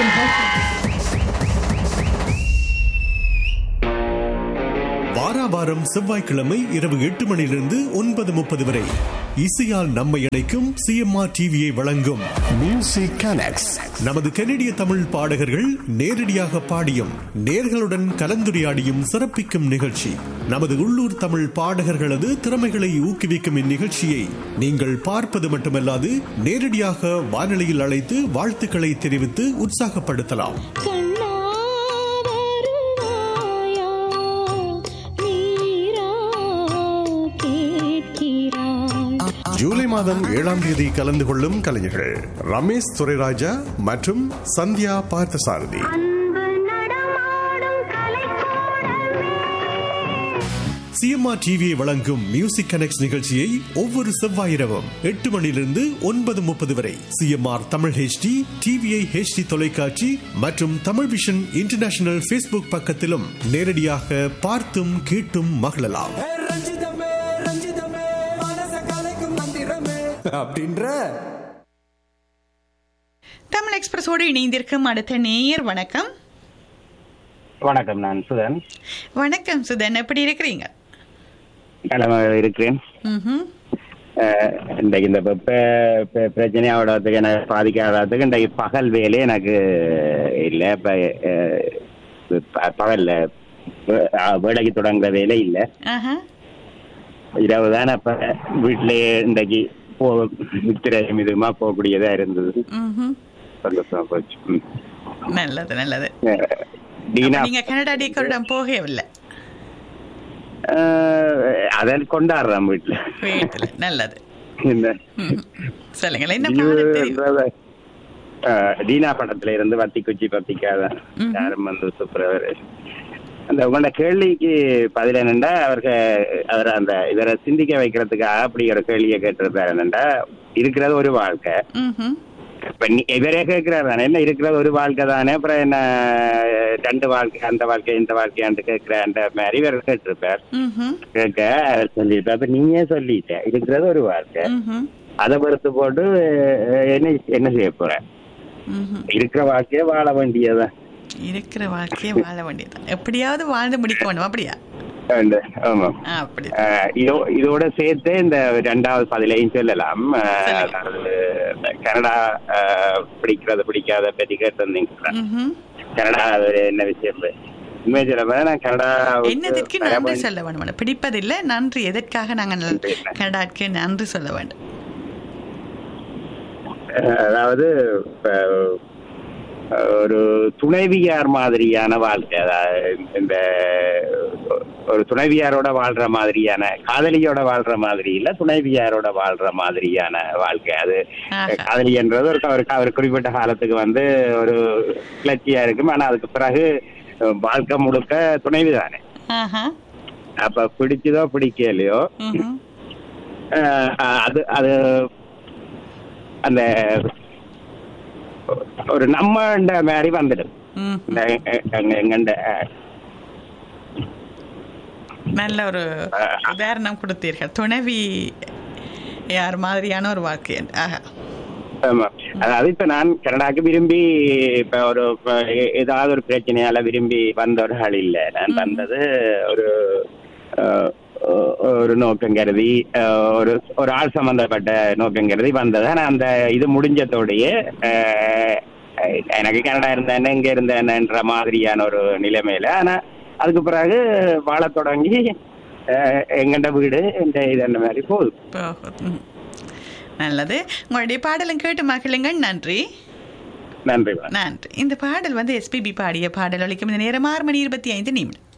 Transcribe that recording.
can help you. வாரா வாரம் செவ்வாய்க்கிழமை இரவு எட்டு மணியிலிருந்து ஒன்பது முப்பது வரை இசையால் நம்மை இணைக்கும் சிஎம்ஆர் டிவியை வழங்கும் Music Connects. நமது கனடிய தமிழ் பாடகர்கள் நேரடியாக பாடியும் நேர்களுடன் கலந்துரையாடியும் சிறப்பிக்கும் நிகழ்ச்சி நமது உள்ளூர் தமிழ் பாடகர்களது திறமைகளை ஊக்குவிக்கும் இந்நிகழ்ச்சியை நீங்கள் பார்ப்பது மட்டுமல்லாது நேரடியாக வானொலியில் அழைத்து வாழ்த்துக்களை தெரிவித்து உற்சாகப்படுத்தலாம் கண்ணா வருவாயா நீரா கேட்கிறாய் ஜூலை மாதம் ஏழாம் தேதி கலந்து கொள்ளும் கலைஞர்கள் ரமேஷ் துரைராஜா மற்றும் சந்தியா பார்த்தசாரதி அன்பு நடமாடும் கலைக்கூடமே சிஎம்ஆர் டிவியை வழங்கும் மியூசிக் கனெக்ட் நிகழ்ச்சியை ஒவ்வொரு செவ்வாய் இரவும் எட்டு மணியிலிருந்து ஒன்பது முப்பது வரை CMR Tamil HD TVI HD தொலைக்காட்சி மற்றும் தமிழ் விஷன் இன்டர்நேஷனல் ஃபேஸ்புக் பக்கத்திலும் நேரடியாக பார்த்தும் கேட்டும் மகிழலாம் ஏ ரஞ்சிதமே ரஞ்சிதமே மனச கலைக்கும் மந்திரமே அப்படின்ற தமிழ் எக்ஸ்பிரஸோடு இணைந்திருக்கும் அடுத்த நேயர் வணக்கம் வணக்கம் நான் சுதன் வணக்கம் சுதன் எப்படி இருக்கிறீங்க நலமாக இருக்கிறேன் ம்ஹும். அஹ், இன்றைக்கு இந்த வெப்ப ப- பிரச்சனையோடத்துக்கு எனக்கு பாதிக்காததுக்கு இன்றைக்கு பகல் வேலை எனக்கு இல்லை இப்போ பகலில் வேலைக்கு தொடங்குற வேலை இல்லை ஆஹா. இரவு தான் அப்போ வீட்டிலேயே இன்றைக்கு போ நித்திரையும் இதுமா போகக்கூடியதாக இருந்தது ம்ஹும். சந்தோஷமா போச்சு ம். நல்லது நல்லது அஹ், டீனா அப்ப நீங்க கனடா டேக்கரிடம் போகவில்லை அஹ், அதை கொண்டாடுறேன் வீட்டில் வீட்டுல நல்லது இந்த ம்ஹும். சொல்லுங்களேன் என்ன பாடல் தெரியும் அஹ், தீனா படத்துல இருந்து வத்தி குச்சி பத்திக்காத ம்ஹும். யாரும் வந்து சூப்பர் அந்த உங்களோட கேள்விக்கு பதில் என்னண்டா அவருக்கு அவர் அந்த இவரை சிந்திக்க வைக்கிறதுக்காக அப்படி ஒரு கேள்வியை கேட்டிருப்பாரு என்னண்டா இருக்கிறது ஒரு வாழ்க்கை ம்ஹும். இப்ப நீ இவரே கேட்கிறாரு தானே என்ன இருக்கிறது ஒரு வாழ்க்கை தானே அப்புறம் என்ன ரெண்டு வாழ்க்கை அந்த வாழ்க்கை இந்த வாழ்க்கையாண்டு கேட்கிறன்ற மாதிரி இவர் கேட்டிருப்பார் ம்ஹும். கேட்க அவர் சொல்லியிருப்பார் அப்ப நீயே சொல்லிட்ட இருக்கிறது ஒரு வாழ்க்கை ம்ஹும். அதை பொறுத்து போட்டு அஹ், என்ன என்ன செய்ய போற ம்ஹும். இருக்கிற வாழ்க்கைய வாழ வேண்டியதான் இருக்கிற வாழ்க்கையை வாழ வேண்டியதுதான் எப்படியாவது வாழ்ந்து முடிக்க வேணும் அப்படியா அந்த, ஆமா ஆ, அப்படி அஹ், இதோ இதோட சேர்த்து இந்த ரெண்டாவது பதிலையும் சொல்லலாம் அஹ், சொல்லுங்க. அதாவது இந்த கனடா அஹ், பிடிக்கிறது பிடிக்காத பற்றி கேட்டிருந்தீங்க ம்ஹும். கனடா அது என்ன விஷயம் உண்மையை சொல்ல நான் கனடா என்னதற்கு நன்றி சொல்ல வேண்டும் பிடிப்பதில்லை நன்றி எதற்காக நாங்கள் கனடாக்கு நன்றி சொல்ல வேண்டும் அதாவது இப்ப, அஹ், ஒரு துணைவியார் மாதிரியான வாழ்க்கை அதாவது இந்த ஒரு துணைவியாரோட வாழ்ற மாதிரியான காதலியோட வாழ்ற மாதிரி இல்ல துணைவியாரோட வாழ்ற மாதிரியான வாழ்க்கை அது ஆஹா. காதலி என்றது ஒரு ஒரு ஒரு குறிப்பிட்ட காலத்துக்கு வந்து ஒரு கிளர்ச்சியா இருக்கும் ஆனா அதுக்கு பிறகு அஹ், வாழ்க்கை முழுக்க துணைவி தானே ஆஹா. அப்ப பிடிச்சதோ பிடிக்கலையோ ம்ஹும். அஹ் அது அது அந்த ஒரு நம்மண்ட மாதிரி வந்துடும் ம். இந்த எ- எங்க- எங்கண்ட அஹ், நல்ல ஒரு உதாரணம் கொடுத்தீர்கள் துணைவி யார் மாதிரியான ஒரு வாழ்க்கை ஆஹா. ஆமா. அதாவது இப்ப நான் கனடாக்கு விரும்பி இப்ப ஒரு இப்ப எ- ஏதாவது ஒரு பிரச்சனையால விரும்பி வந்த ஒரு ஆள் இல்ல நான் வந்தது ஒரு அஹ், ஒ- ஒரு நோக்கம் கருதி அஹ், ஒரு ஒரு ஆள் சம்பந்தப்பட்ட நோக்கம் கருதி வந்தது ஆனா அந்த இது முடிஞ்சதோடயே அஹ், எனக்கு கனடா இருந்தேன் இங்க இருந்தேன்ற மாதிரியான ஒரு நிலைமையில ஆனா அதுக்கு பிறகு வாழத் தொடங்கி அஹ், எங்கண்ட வீடு இந்த இது அந்த மாதிரி போகுது போகுது. ம். நல்லது உங்களுடைய பாடலும் கேட்டு மகிழுங்கள் நன்றி நன்றி வணக்கம். நன்றி இந்த பாடல் வந்து எஸ்பிபி பாடிய பாடல் ஒழிக்கும் இந்த நேரம் ஆறு மணி இருபத்தி ஐந்து நிமிடம்